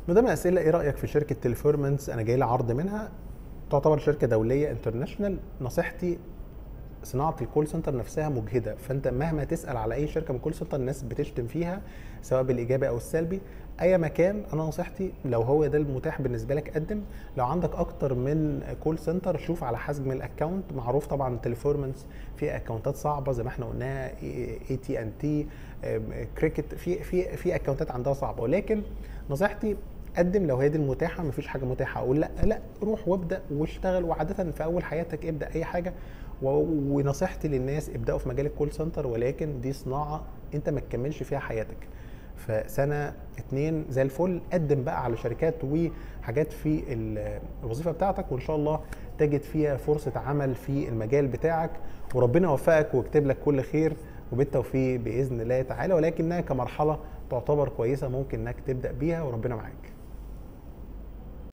من ضمن الاسئله ايه رايك في شركه تليفورمانس انا جاي لي عرض منها تعتبر شركه دوليه انترناشونال نصيحتي صناعه الكول سنتر نفسها مجهده فانت مهما تسال على اي شركه من كول سنتر الناس بتشتم فيها سواء بالايجابي او السلبي اي مكان انا نصيحتي لو هو ده المتاح بالنسبه لك قدم لو عندك اكتر من كول سنتر شوف على حجم الاكونت معروف طبعا تليفورمانس في اكونتات صعبه زي ما احنا قلناها اي تي ان تي كريكت في في في اكونتات عندها صعبه ولكن نصيحتي قدم لو هي دي المتاحه مفيش حاجه متاحه اقول لا لا روح وابدا واشتغل وعاده في اول حياتك ابدا اي حاجه و- ونصيحتي للناس ابداوا في مجال الكول سنتر ولكن دي صناعه انت ما تكملش فيها حياتك فسنه اتنين زي الفل قدم بقى على شركات وحاجات في ال- الوظيفه بتاعتك وان شاء الله تجد فيها فرصه عمل في المجال بتاعك وربنا يوفقك ويكتب لك كل خير وبالتوفيق باذن الله تعالى ولكنها كمرحله تعتبر كويسه ممكن انك تبدا بيها وربنا معاك